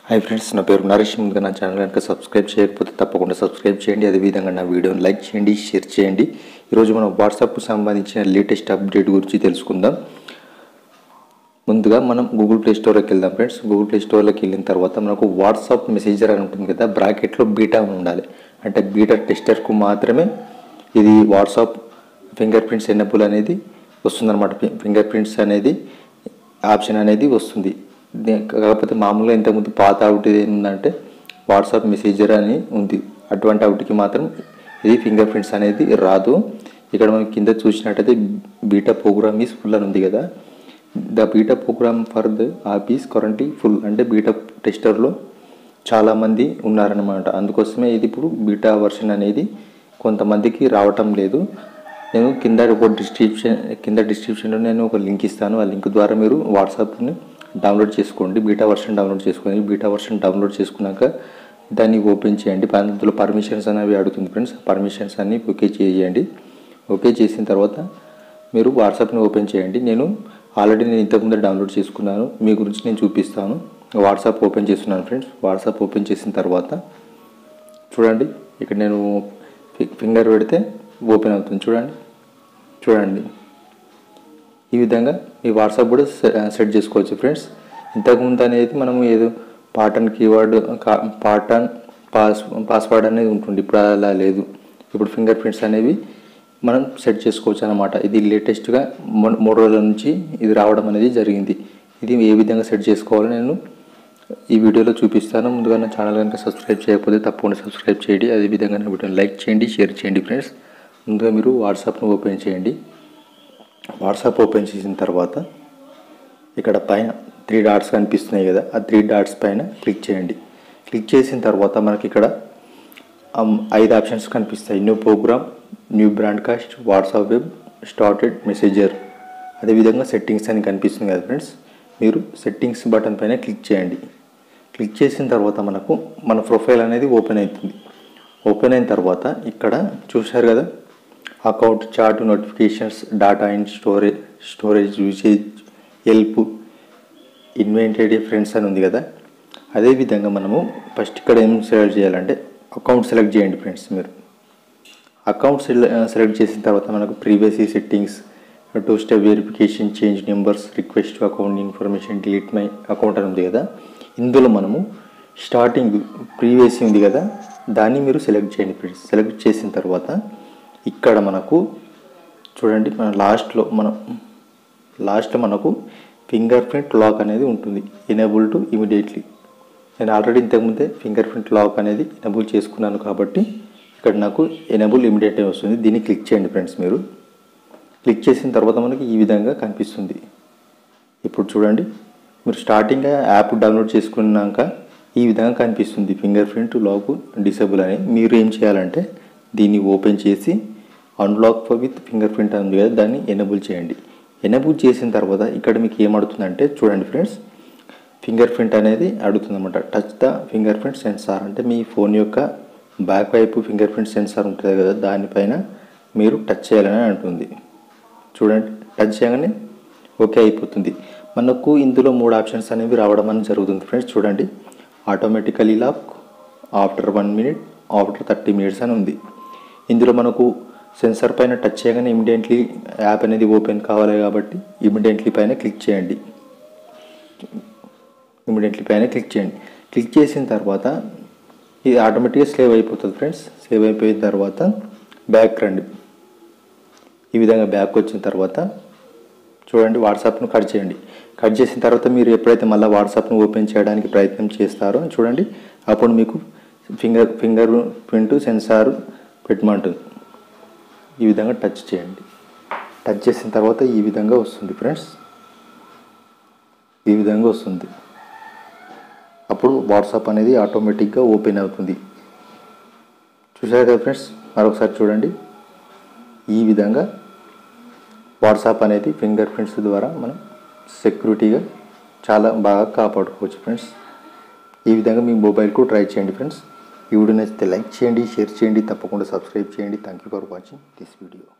hi friends నా పేరు నరేష్ ముందుగా నా ఛానల్ కనుక సబ్స్క్రైబ్ చేయకపోతే తప్పకుండా సబ్స్క్రైబ్ చేయండి అదేవిధంగా నా వీడియోని లైక్ చేయండి షేర్ చేయండి ఈరోజు మనం వాట్సాప్కు సంబంధించిన లేటెస్ట్ అప్డేట్ గురించి తెలుసుకుందాం ముందుగా మనం గూగుల్ ప్లే స్టోర్లోకి వెళ్దాం ఫ్రెండ్స్ గూగుల్ ప్లే స్టోర్లోకి వెళ్ళిన తర్వాత మనకు వాట్సాప్ మెసేజర్ అని ఉంటుంది కదా బ్రాకెట్లో బీటా అని ఉండాలి అంటే బీటా టెస్టర్కు మాత్రమే ఇది వాట్సాప్ ఫింగర్ ప్రింట్స్ ఎన్నబుల్ అనేది వస్తుందన్నమాట ఫింగర్ ప్రింట్స్ అనేది ఆప్షన్ అనేది వస్తుంది దే- కాకపోతే మామూలుగా ఇంతకుముందు పాత అవుట్ ఏంటంటే వాట్సాప్ మెసేజర్ అని ఉంది అటువంటి అవుట్కి మాత్రం ఇది ఫింగర్ ప్రింట్స్ అనేది రాదు ఇక్కడ మనం కింద చూసినట్టయితే బీటా ప్రోగ్రామ్ ఈస్ ఫుల్ అని ఉంది కదా the beta program for the app is currently full అంటే బీటా టెస్టర్లో చాలామంది ఉన్నారనమాట అందుకోసమే ఇది ఇప్పుడు బీటా వర్షన్ అనేది కొంతమందికి రావటం లేదు నేను కింద ఒక డిస్క్రిప్షన్ కింద డిస్క్రిప్షన్లో నేను ఒక లింక్ ఇస్తాను ఆ లింక్ ద్వారా మీరు వాట్సాప్ని డౌన్లోడ్ చేసుకోండి బీటా వర్షన్ డౌన్లోడ్ చేసుకొని బీటా వర్షన్ డౌన్లోడ్ చేసుకున్నాక దాన్ని ఓపెన్ చేయండి అందులో పర్మిషన్స్ అనేవి అడుగుతుంది ఫ్రెండ్స్ పర్మిషన్స్ అన్ని ఓకే చేయండి ఓకే చేసిన తర్వాత మీరు వాట్సాప్ని ఓపెన్ చేయండి నేను ఆల్రెడీ నేను ఇంతకుముందు డౌన్లోడ్ చేసుకున్నాను మీ గురించి నేను చూపిస్తాను వాట్సాప్ ఓపెన్ చేస్తున్నాను ఫ్రెండ్స్ వాట్సాప్ ఓపెన్ చేసిన తర్వాత చూడండి ఇక్కడ నేను ఫి- ఫింగర్ పెడితే ఓపెన్ అవుతుంది చూడండి చూడండి ఈ విధంగా మీ వాట్సాప్ కూడా సె- సెట్ చేసుకోవచ్చు ఫ్రెండ్స్ ఇంతకుముందు అనేది మనము ఏదో పాటన్ కీవర్డ్ కా- పాటన్ పాస్ పాస్వర్డ్ అనేది ఉంటుంది ఇప్పుడు అలా లేదు ఇప్పుడు ఫింగర్ ప్రింట్స్ అనేవి మనం సెట్ చేసుకోవచ్చు అనమాట ఇది లేటెస్ట్గా మొ- మూడు రోజుల నుంచి ఇది రావడం అనేది జరిగింది ఇది ఏ విధంగా సెట్ చేసుకోవాలో నేను ఈ వీడియోలో చూపిస్తాను ముందుగా నా ఛానల్ కనుక సబ్స్క్రైబ్ చేయకపోతే తప్పకుండా సబ్స్క్రైబ్ చేయండి అదేవిధంగా నా వీడియోని లైక్ చేయండి షేర్ చేయండి ఫ్రెండ్స్ ముందుగా మీరు వాట్సాప్ను ఓపెన్ చేయండి వాట్సాప్ ఓపెన్ చేసిన తర్వాత ఇక్కడ పైన త్రీ డాట్స్ కనిపిస్తున్నాయి కదా ఆ త్రీ డాట్స్ పైన క్లిక్ చేయండి క్లిక్ చేసిన తర్వాత మనకి ఇక్కడ అమ్, ఐదు ఆప్షన్స్ కనిపిస్తాయి new program new broadcast WhatsApp web started messages అదేవిధంగా సెట్టింగ్స్ అని కనిపిస్తుంది కదా ఫ్రెండ్స్ మీరు సెట్టింగ్స్ బటన్ పైన క్లిక్ చేయండి క్లిక్ చేసిన తర్వాత మనకు మన ప్రొఫైల్ అనేది ఓపెన్ అవుతుంది ఓపెన్ అయిన తర్వాత ఇక్కడ చూశారు కదా అకౌంట్ చార్ట్ notifications data and storage storage usage help invented friends అని ఉంది కదా అదేవిధంగా మనము ఫస్ట్ ఇక్కడ ఏం సెలెక్ట్ చేయాలంటే అకౌంట్ సెలెక్ట్ చేయండి ఫ్రెండ్స్ మీరు అకౌంట్ సెలెక్ట్ చేసిన తర్వాత మనకు previous settings two step verification change numbers request account information delete my account అని ఉంది కదా ఇందులో మనము స్టార్టింగ్ ప్రీవియస్ ఉంది కదా దాన్ని మీరు సెలెక్ట్ చేయండి ఫ్రెండ్స్ సెలెక్ట్ చేసిన తర్వాత ఇక్కడ మనకు చూడండి మన లాస్ట్లో మనం లాస్ట్లో మనకు ఫింగర్ ప్రింట్ లాక్ అనేది ఉంటుంది ఎనేబుల్ టు ఇమీడియట్లీ నేను ఆల్రెడీ ఇంతకుముందే ఫింగర్ ప్రింట్ లాక్ అనేది ఎనేబుల్ చేసుకున్నాను కాబట్టి ఇక్కడ నాకు ఎనేబుల్ ఇమీడియట్ వస్తుంది దీన్ని క్లిక్ చేయండి ఫ్రెండ్స్ మీరు క్లిక్ చేసిన తర్వాత మనకి ఈ విధంగా కనిపిస్తుంది ఇప్పుడు చూడండి మీరు స్టార్టింగ్ యాప్ డౌన్లోడ్ చేసుకున్నాక ఈ విధంగా కనిపిస్తుంది ఫింగర్ ప్రింట్ లాక్ డిసేబుల్ అని మీరు ఏం చేయాలంటే దీన్ని ఓపెన్ చేసి అన్లాక్ విత్ ఫింగర్ ప్రింట్ అని ఉంది కదా దాన్ని ఎనేబుల్ చేయండి ఎనేబుల్ చేసిన తర్వాత ఇక్కడ మీకు ఏమడుతుందంటే చూడండి ఫ్రెండ్స్ ఫింగర్ ప్రింట్ అనేది అడుగుతుందన్నమాట touch the finger print sensor అంటే మీ ఫోన్ యొక్క బ్యాక్ వైపు ఫింగర్ ప్రింట్ సెన్సార్ ఉంటుంది కదా దానిపైన మీరు టచ్ చేయాలని అంటుంది చూడండి టచ్ చేయగానే ఓకే అయిపోతుంది మనకు ఇందులో మూడు ఆప్షన్స్ అనేవి రావడం అనేది జరుగుతుంది ఫ్రెండ్స్ చూడండి automatically lock after one minute after thirty minutes అని ఉంది ఇందులో మనకు సెన్సార్ పైన టచ్ చేయగానే ఇమీడియట్లీ యాప్ అనేది ఓపెన్ కావాలి కాబట్టి ఇమీడియట్లీ పైన క్లిక్ చేయండి ఇమీడియట్లీ పైన క్లిక్ చేయండి క్లిక్ చేసిన తర్వాత ఇది ఆటోమేటిక్గా సేవ్ అయిపోతుంది ఫ్రెండ్స్ సేవ్ అయిపోయిన తర్వాత బ్యాక్ రండి ఈ విధంగా బ్యాక్ వచ్చిన తర్వాత చూడండి వాట్సాప్ను కట్ చేయండి కట్ చేసిన తర్వాత మీరు ఎప్పుడైతే మళ్ళీ వాట్సాప్ను ఓపెన్ చేయడానికి ప్రయత్నం చేస్తారో చూడండి అప్పుడు మీకు ఫింగర్ ఫింగర్ ప్రింట్ సెన్సార్ పెట్టమంటుంది ఈ విధంగా టచ్ చేయండి టచ్ చేసిన తర్వాత ఈ విధంగా వస్తుంది ఫ్రెండ్స్ ఈ విధంగా వస్తుంది అప్పుడు వాట్సాప్ అనేది ఆటోమేటిక్గా ఓపెన్ అవుతుంది చూసారు కదా ఫ్రెండ్స్ మరొకసారి చూడండి ఈ విధంగా వాట్సాప్ అనేది ఫింగర్ ప్రింట్స్ ద్వారా మనం సెక్యూరిటీగా చాలా బాగా కాపాడుకోవచ్చు ఫ్రెండ్స్ ఈ విధంగా మీ మొబైల్కు ట్రై చేయండి ఫ్రెండ్స్ ఈ వీడియో నచ్చితే లైక్ చేయండి షేర్ చేయండి తప్పకుండా సబ్స్క్రైబ్ చేయండి thank you for watching this video